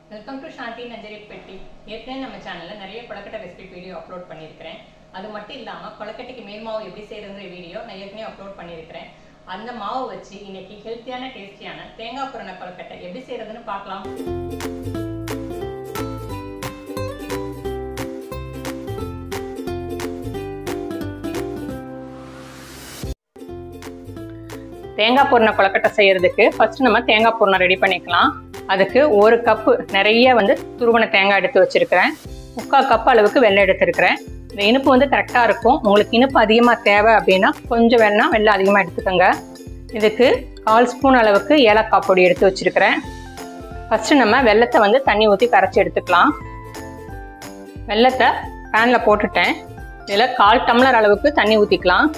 welcome to சாந்தி நஞ்சரி பெட்டி ஏற்கனவே நம்ம சேனலில் நிறைய கொலக்கட்டை ரெசிபி வீடியோ அப்லோட் பண்ணியிருக்கிறேன் அது மட்டும் இல்லாமல் கொலக்கட்டைக்கு மேல் மாவு எப்படி செய்யறதுங்கிற வீடியோ நான் ஏற்கனவே அப்லோட் பண்ணியிருக்கிறேன் அந்த மாவு வச்சு இன்னைக்கு ஹெல்த்தியான டேஸ்டியான தேங்காய் புரண கொலக்கட்டை எப்படி செய்யறதுன்னு பார்க்கலாம் தேங்காய் பூர்ண கொலக்கட்டை செய்யறதுக்கு ஃபர்ஸ்ட் நம்ம தேங்காய் பூர்ணம் ரெடி பண்ணிக்கலாம் அதுக்கு ஒரு கப்பு நிறைய வந்து துருவன தேங்காய் எடுத்து வச்சிருக்கிறேன் முக்கால் கப் அளவுக்கு வெள்ளை எடுத்திருக்கிறேன் இந்த இனிப்பு வந்து கரெக்டாக இருக்கும் உங்களுக்கு இனிப்பு அதிகமாக தேவை அப்படின்னா கொஞ்சம் வேணா வெள்ளை அதிகமாக எடுத்துக்கோங்க இதுக்கு கால் ஸ்பூன் அளவுக்கு ஏலக்காய் பொடி எடுத்து வச்சிருக்கிறேன் ஃபஸ்ட்டு நம்ம வெள்ளத்தை வந்து தண்ணி ஊற்றி கரைச்சி எடுத்துக்கலாம் வெள்ளத்தை பேனில் போட்டுட்டேன் இதில் கால் டம்ளர் அளவுக்கு தண்ணி ஊற்றிக்கலாம்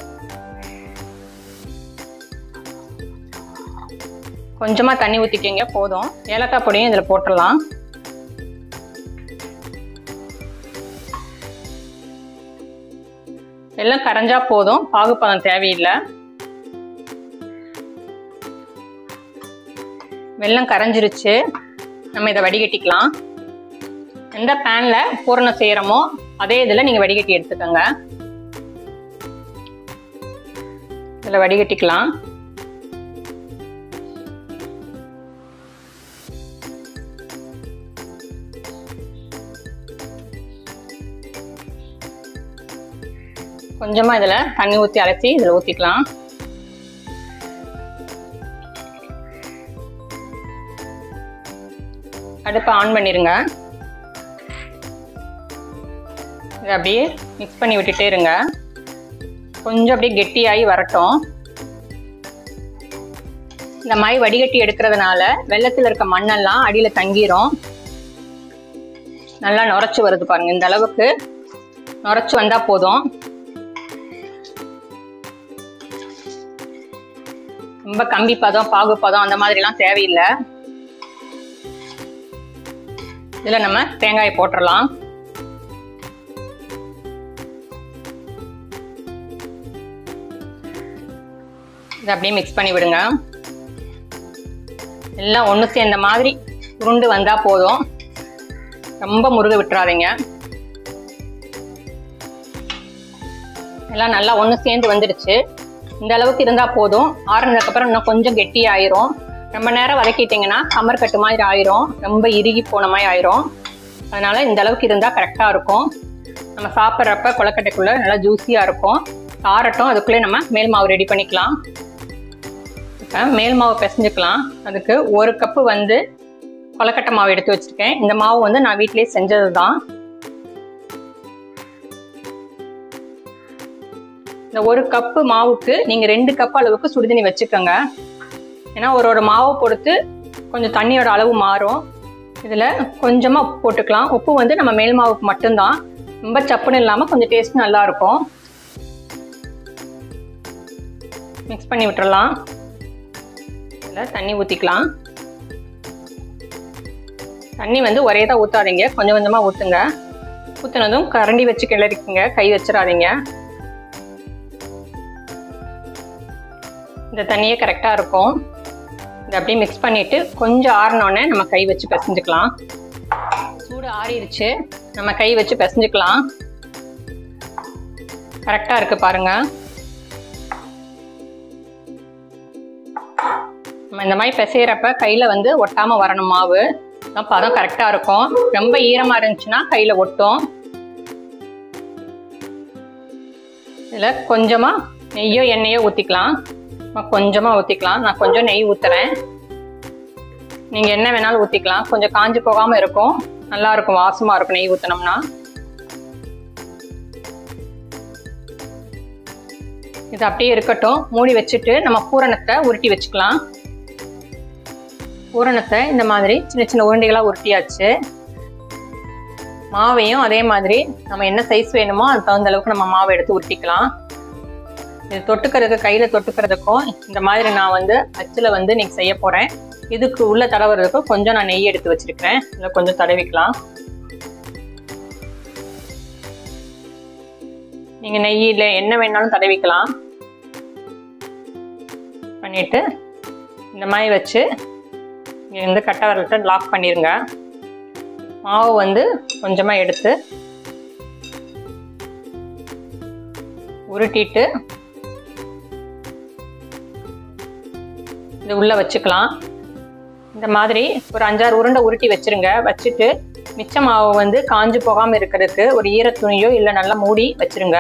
கொஞ்சமாக தண்ணி ஊற்றிக்கிங்க போதும் ஏலக்காய் பொடியும் இதில் போட்டுடலாம் எல்லாம் கரைஞ்சா போதும் பாகுப்பதம் தேவையில்லை வெள்ளம் கரைஞ்சிருச்சு நம்ம இதை வடிகட்டிக்கலாம் எந்த பேனில் பூரணம் செய்கிறோமோ அதே இதில் நீங்கள் வடிகட்டி எடுத்துக்கோங்க இதில் வடிகட்டிக்கலாம் கொஞ்சமாக இதில் தண்ணி ஊற்றி அரைச்சி இதில் ஊற்றிக்கலாம் அடுப்பை ஆன் பண்ணிடுங்க இதை அப்படியே மிக்ஸ் பண்ணி விட்டுட்டே இருங்க கொஞ்சம் அப்படியே கெட்டியாகி வரட்டும் இந்த மாதிரி வடிகட்டி எடுக்கிறதுனால வெள்ளத்தில் இருக்க மண்ணெல்லாம் அடியில் தங்கிரும் நல்லா நுரைச்சி வருது பாருங்க இந்த அளவுக்கு நுரைச்சி வந்தால் போதும் ரொம்ப கம்பி பதம் பாகு பதம் அந்த மாதிரிலாம் தேவையில்லை இதில் நம்ம தேங்காயை போட்டுடலாம் இதை அப்படியே மிக்ஸ் பண்ணி விடுங்க எல்லாம் ஒன்று சேர்ந்த மாதிரி உருண்டு வந்தால் போதும் ரொம்ப முருக விட்டுறாதீங்க எல்லாம் நல்லா ஒன்று சேர்ந்து வந்துடுச்சு இந்த அளவுக்கு இருந்தால் போதும் ஆறுனதுக்கப்புறம் இன்னும் கொஞ்சம் கெட்டி ஆயிரும் ரொம்ப நேரம் வதக்கிட்டிங்கன்னா கமர் கட்டு மாதிரி ஆயிரும் ரொம்ப இறுகி போன மாதிரி ஆயிரும் அதனால இந்த அளவுக்கு இருந்தால் கரெக்டாக இருக்கும் நம்ம சாப்பிட்றப்ப கொலக்கட்டைக்குள்ளே நல்லா ஜூஸியாக இருக்கும் ஆறட்டும் அதுக்குள்ளே நம்ம மேல் மாவு ரெடி பண்ணிக்கலாம் இப்போ மேல் மாவு பிசைஞ்சுக்கலாம் அதுக்கு ஒரு கப்பு வந்து கொலக்கட்டை மாவு எடுத்து வச்சுருக்கேன் இந்த மாவு வந்து நான் வீட்டிலேயே செஞ்சது தான் இந்த ஒரு கப்பு மாவுக்கு நீங்கள் ரெண்டு கப் அளவுக்கு சுடுதண்ணி வச்சுக்கோங்க ஏன்னா ஒரு ஒரு மாவை பொறுத்து கொஞ்சம் தண்ணியோட அளவு மாறும் இதில் கொஞ்சமாக உப்பு போட்டுக்கலாம் உப்பு வந்து நம்ம மேல் மாவுக்கு மட்டும்தான் ரொம்ப சப்புன்னு இல்லாமல் கொஞ்சம் டேஸ்ட் நல்லா இருக்கும் மிக்ஸ் பண்ணி விட்டுறலாம் இதில் தண்ணி ஊற்றிக்கலாம் தண்ணி வந்து ஒரே தான் ஊற்றாதீங்க கொஞ்சம் கொஞ்சமாக ஊற்றுங்க ஊற்றுனதும் கரண்டி வச்சு கிளறிக்குங்க கை வச்சிடாதீங்க இந்த தண்ணியே கரெக்டாக இருக்கும் இதை அப்படியே மிக்ஸ் பண்ணிவிட்டு கொஞ்சம் ஆறினோடனே நம்ம கை வச்சு பிசைஞ்சுக்கலாம் சூடு ஆறிடுச்சு நம்ம கை வச்சு பிசைஞ்சுக்கலாம் கரெக்டாக இருக்குது பாருங்கள் நம்ம இந்த மாதிரி பிசைகிறப்ப கையில் வந்து ஒட்டாமல் வரணும் மாவு பதம் கரெக்டாக இருக்கும் ரொம்ப ஈரமாக இருந்துச்சுன்னா கையில் ஒட்டும் இதில் கொஞ்சமாக நெய்யோ எண்ணெயோ ஊற்றிக்கலாம் கொஞ்சமாக ஊற்றிக்கலாம் நான் கொஞ்சம் நெய் ஊற்றுறேன் நீங்கள் என்ன வேணாலும் ஊற்றிக்கலாம் கொஞ்சம் காஞ்சி போகாமல் இருக்கும் நல்லா இருக்கும் வாசமாக இருக்கும் நெய் ஊற்றினோம்னா இது அப்படியே இருக்கட்டும் மூடி வச்சுட்டு நம்ம பூரணத்தை உருட்டி வச்சுக்கலாம் பூரணத்தை இந்த மாதிரி சின்ன சின்ன உருண்டைகளாக உருட்டியாச்சு மாவையும் அதே மாதிரி நம்ம என்ன சைஸ் வேணுமோ அது தகுந்த அளவுக்கு நம்ம மாவை எடுத்து உருட்டிக்கலாம் இது தொட்டுக்கிறதுக்கு கையில் தொட்டுக்கிறதுக்கும் இந்த மாதிரி நான் வந்து அச்சில் வந்து இன்னைக்கு செய்ய போகிறேன் இதுக்கு உள்ள தடவுறதுக்கும் கொஞ்சம் நான் நெய் எடுத்து வச்சிருக்கிறேன் இதில் கொஞ்சம் தடவிக்கலாம் நீங்கள் நெய்யில் என்ன வேணாலும் தடவிக்கலாம் பண்ணிட்டு இந்த மாதிரி வச்சு இங்கே வந்து கட்டை விரல்கிட்ட லாக் பண்ணிடுங்க மாவு வந்து கொஞ்சமாக எடுத்து உருட்டிட்டு இது உள்ள வச்சுக்கலாம் இந்த மாதிரி ஒரு அஞ்சாறு உருண்டை உருட்டி வச்சிருங்க வச்சுட்டு மிச்ச மாவு வந்து காஞ்சு போகாமல் இருக்கிறதுக்கு ஒரு ஈர துணியோ இல்லை நல்லா மூடி வச்சிருங்க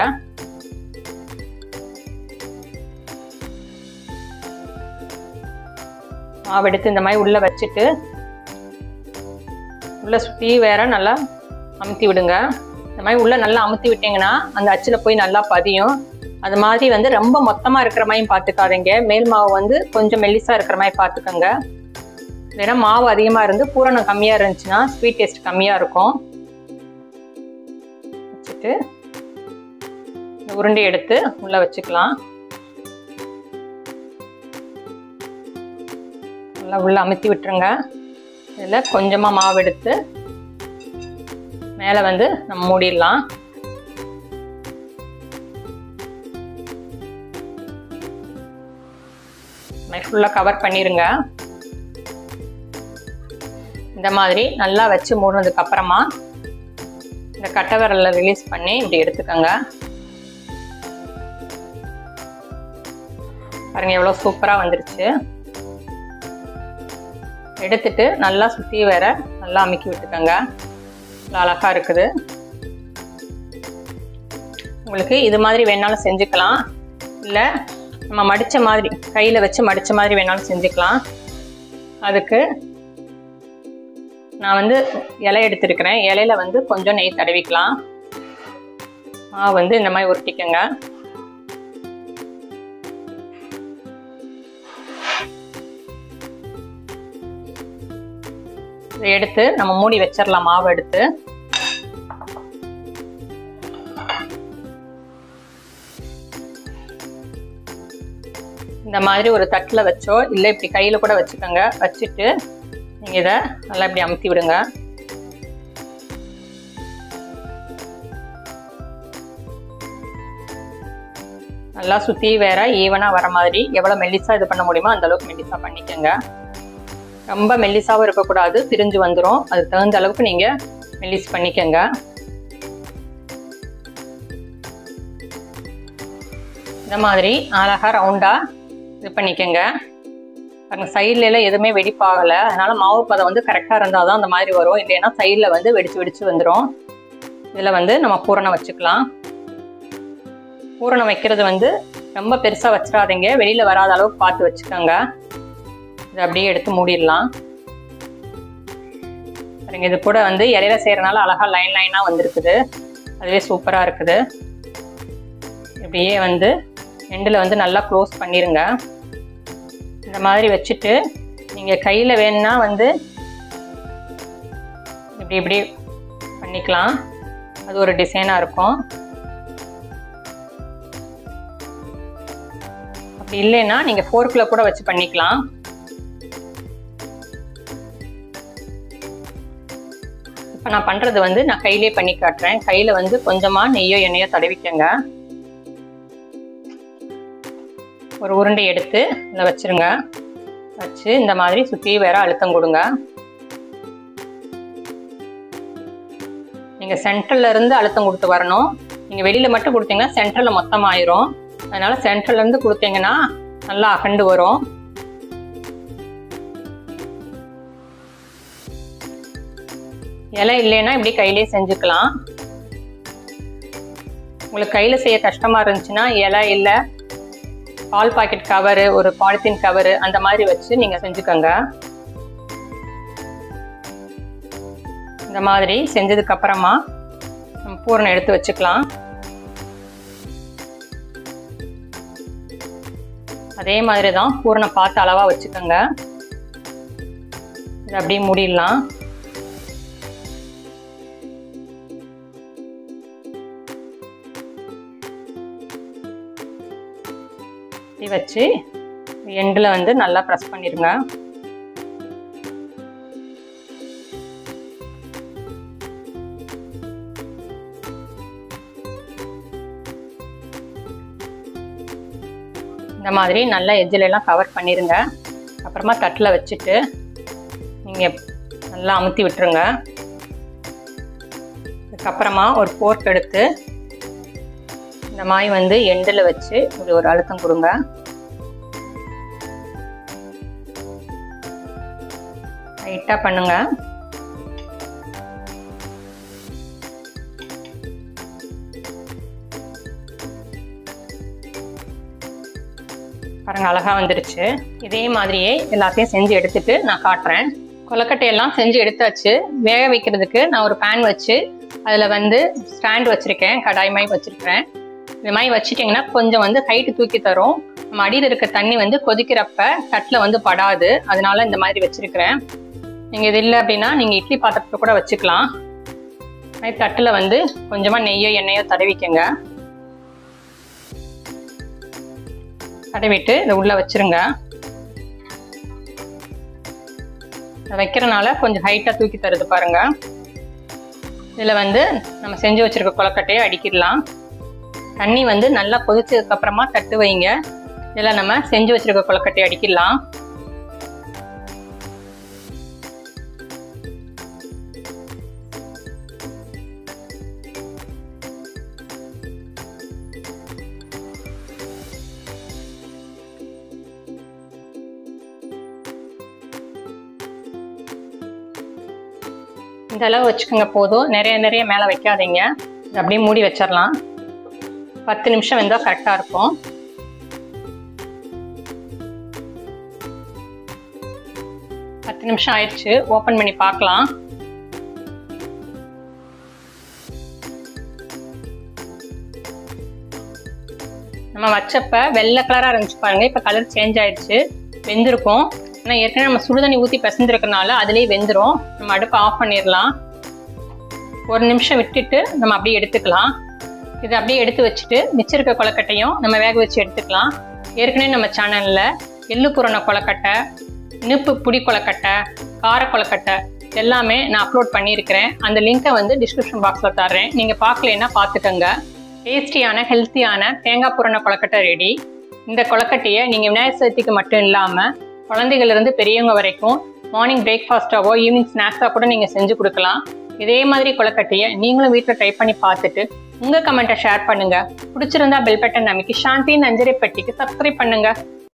மாவு எடுத்து இந்த மாதிரி உள்ள வச்சுட்டு உள்ள சுற்றி வேற நல்லா அமுத்தி விடுங்க இந்த மாதிரி உள்ள நல்லா அமுத்தி விட்டீங்கன்னா அந்த அச்சில் போய் நல்லா பதியும் அது மாதிரி வந்து ரொம்ப மொத்தமாக இருக்கிற மாதிரி பார்த்துக்காதீங்க மேல் மாவு வந்து கொஞ்சம் மெல்லிஸாக இருக்கிற மாதிரி பார்த்துக்கோங்க இல்லைன்னா மாவு அதிகமாக இருந்து பூரணம் கம்மியாக இருந்துச்சுன்னா ஸ்வீட் டேஸ்ட் கம்மியாக இருக்கும் வச்சுட்டு இந்த உருண்டை எடுத்து உள்ளே வச்சுக்கலாம் நல்லா உள்ளே அமுத்தி விட்டுருங்க இதில் கொஞ்சமாக மாவு எடுத்து மேலே வந்து நம்ம மூடிடலாம் ஃபுல்லாக கவர் பண்ணிடுங்க இந்த மாதிரி நல்லா வச்சு மூடினதுக்கு அப்புறமா இந்த கட்டை விரலில் ரிலீஸ் பண்ணி இப்படி எடுத்துக்கோங்க பாருங்க எவ்வளோ சூப்பராக வந்துருச்சு எடுத்துட்டு நல்லா சுற்றி வேற நல்லா அமுக்கி விட்டுக்கோங்க நல்லா அழகாக இருக்குது உங்களுக்கு இது மாதிரி வேணாலும் செஞ்சுக்கலாம் இல்லை நம்ம மடித்த மாதிரி கையில் வச்சு மடித்த மாதிரி வேணாலும் செஞ்சுக்கலாம் அதுக்கு நான் வந்து இலை எடுத்துருக்கிறேன் இலையில வந்து கொஞ்சம் நெய் தடவிக்கலாம் மாவு வந்து இந்த மாதிரி உருட்டிக்கோங்க இதை எடுத்து நம்ம மூடி வச்சிடலாம் மாவு எடுத்து இந்த மாதிரி ஒரு தட்டில் வச்சோ இல்லை இப்படி கையில் கூட வச்சுக்கோங்க வச்சுட்டு நீங்கள் இதை நல்லா இப்படி அமுத்தி விடுங்க நல்லா சுற்றி வேற ஈவனாக வர மாதிரி எவ்வளோ மெல்லிஸாக இது பண்ண முடியுமோ அந்த அளவுக்கு மெல்லிஸாக பண்ணிக்கோங்க ரொம்ப மெல்லிஸாகவும் இருக்கக்கூடாது பிரிஞ்சு வந்துடும் அதுக்கு தகுந்த அளவுக்கு நீங்கள் மெல்லிஸ் பண்ணிக்கோங்க இந்த மாதிரி அழகாக ரவுண்டாக இது பண்ணிக்கோங்க பாருங்க சைட்ல எல்லாம் எதுவுமே வெடிப்பாகலை அதனால மாவு பதம் வந்து கரெக்டாக இருந்தால் தான் அந்த மாதிரி வரும் இல்லைன்னா சைடில் வந்து வெடிச்சு வெடிச்சு வந்துடும் இதில் வந்து நம்ம பூரணம் வச்சுக்கலாம் பூரணம் வைக்கிறது வந்து ரொம்ப பெருசாக வச்சிடாதீங்க வெளியில் வராத அளவுக்கு பார்த்து வச்சுக்கோங்க இதை அப்படியே எடுத்து மூடிடலாம் பாருங்க இது கூட வந்து இலையில செய்கிறனால அழகாக லைன் லைனாக வந்திருக்குது அதுவே சூப்பராக இருக்குது இப்படியே வந்து எண்டில் வந்து நல்லா க்ளோஸ் பண்ணிடுங்க இந்த மாதிரி வச்சுட்டு நீங்கள் கையில் வேணும்னா வந்து இப்படி இப்படி பண்ணிக்கலாம் அது ஒரு டிசைனாக இருக்கும் அப்படி இல்லைன்னா நீங்கள் ஃபோர்க்கில் கூட வச்சு பண்ணிக்கலாம் இப்போ நான் பண்ணுறது வந்து நான் கையிலே பண்ணி காட்டுறேன் கையில் வந்து கொஞ்சமாக நெய்யோ எண்ணெயோ தடவிக்கங்க ஒரு உருண்டை எடுத்து இதில் வச்சுருங்க வச்சு இந்த மாதிரி சுற்றி வேற அழுத்தம் கொடுங்க நீங்கள் சென்ட்ரல்ல இருந்து அழுத்தம் கொடுத்து வரணும் நீங்கள் வெளியில் மட்டும் கொடுத்தீங்கன்னா சென்ட்ரலில் மொத்தமாக ஆயிரும் அதனால சென்ட்ரல்ல இருந்து கொடுத்தீங்கன்னா நல்லா அகண்டு வரும் இலை இல்லைன்னா இப்படி கையிலே செஞ்சுக்கலாம் உங்களுக்கு கையில் செய்ய கஷ்டமாக இருந்துச்சுன்னா இலை இல்லை பால் பாக்கெட் கவரு ஒரு பாலித்தீன் கவரு அந்த மாதிரி வச்சு நீங்கள் செஞ்சுக்கோங்க இந்த மாதிரி செஞ்சதுக்கு அப்புறமா நம்ம பூரணம் எடுத்து வச்சுக்கலாம் அதே மாதிரி தான் பூரணம் பார்த்து அளவாக வச்சுக்கோங்க இதை அப்படியே மூடிடலாம் இப்படி வச்சு எண்டில் வந்து நல்லா ப்ரெஸ் பண்ணிடுங்க இந்த மாதிரி நல்லா எஜ்ஜில் எல்லாம் கவர் பண்ணிடுங்க அப்புறமா தட்டில் வச்சுட்டு நீங்கள் நல்லா அமுத்தி விட்டுருங்க அதுக்கப்புறமா ஒரு போர்க் எடுத்து இந்த மாதிரி வந்து எண்டில் வச்சு இப்படி ஒரு அழுத்தம் கொடுங்க லைட்டாக பண்ணுங்க பாருங்க அழகா வந்துருச்சு இதே மாதிரியே எல்லாத்தையும் செஞ்சு எடுத்துட்டு நான் காட்டுறேன் கொலக்கட்டையெல்லாம் செஞ்சு எடுத்தாச்சு வேக வைக்கிறதுக்கு நான் ஒரு பேன் வச்சு அதில் வந்து ஸ்டாண்ட் வச்சுருக்கேன் கடாய் மாதிரி வச்சுருக்கேன் இந்த மாதிரி வச்சுட்டிங்கன்னா கொஞ்சம் வந்து ஹைட்டு தூக்கி தரும் நம்ம அடியில் இருக்க தண்ணி வந்து கொதிக்கிறப்ப தட்டில் வந்து படாது அதனால இந்த மாதிரி வச்சுருக்கிறேன் நீங்கள் இது இல்லை அப்படின்னா நீங்கள் இட்லி பாத்திரத்தை கூட வச்சுக்கலாம் மாதிரி தட்டில் வந்து கொஞ்சமாக நெய்யோ எண்ணெயோ தடவிக்கங்க தடவிட்டு இதை உள்ளே வச்சுருங்க வைக்கிறனால கொஞ்சம் ஹைட்டாக தூக்கி தருது பாருங்க இதில் வந்து நம்ம செஞ்சு வச்சிருக்க கொலக்கட்டையை அடிக்கிடலாம் தண்ணி வந்து நல்லா கொதிச்சதுக்கு அப்புறமா தட்டு வைங்க இதில் நம்ம செஞ்சு வச்சிருக்க கொலக்கட்டையை அடிக்கிடலாம் இந்த அளவு வச்சுக்கோங்க போதும் நிறைய நிறைய மேலே வைக்காதீங்க இதை அப்படியே மூடி வச்சிடலாம் பத்து நிமிஷம் வெந்தால் கரெக்டாக இருக்கும் பத்து நிமிஷம் ஆயிடுச்சு ஓப்பன் பண்ணி பார்க்கலாம் நம்ம வச்சப்ப வெள்ளை கலராக இருந்துச்சு பாருங்க இப்போ கலர் சேஞ்ச் ஆயிடுச்சு வெந்திருக்கும் ஆனால் ஏற்கனவே நம்ம சுடுதண்ணி ஊற்றி பிசைஞ்சிருக்கனால அதுலேயே வெந்துடும் நம்ம அடுப்பை ஆஃப் பண்ணிடலாம் ஒரு நிமிஷம் விட்டுட்டு நம்ம அப்படியே எடுத்துக்கலாம் இதை அப்படியே எடுத்து வச்சுட்டு மிச்சம் இருக்க கொலக்கட்டையும் நம்ம வேக வச்சு எடுத்துக்கலாம் ஏற்கனவே நம்ம சேனலில் எள்ளு புரண கொலக்கட்டை இனிப்பு புடி கொலக்கட்டை கார கொலக்கட்டை எல்லாமே நான் அப்லோட் பண்ணியிருக்கிறேன் அந்த லிங்க்கை வந்து டிஸ்கிரிப்ஷன் பாக்ஸில் தர்றேன் நீங்கள் பார்க்கலன்னா பார்த்துக்கோங்க டேஸ்டியான ஹெல்த்தியான தேங்காய் புரண கொலக்கட்டை ரெடி இந்த கொலக்கட்டையை நீங்கள் விநாயகர் சதுர்த்திக்கு மட்டும் இல்லாமல் குழந்தைகளிருந்து பெரியவங்க வரைக்கும் மார்னிங் பிரேக்ஃபாஸ்ட்டாவோ ஈவினிங் ஸ்நாக்ஸாக கூட நீங்கள் செஞ்சு கொடுக்கலாம் இதே மாதிரி கொலக்கட்டையை நீங்களும் வீட்டில் ட்ரை பண்ணி பார்த்துட்டு உங்கள் கமெண்ட்டை ஷேர் பண்ணுங்கள் பிடிச்சிருந்தா பெல் பட்டன் அமைக்கி சாந்தி நஞ்சரை பெட்டிக்கு சப்ஸ்கிரைப் பண்ணுங்கள்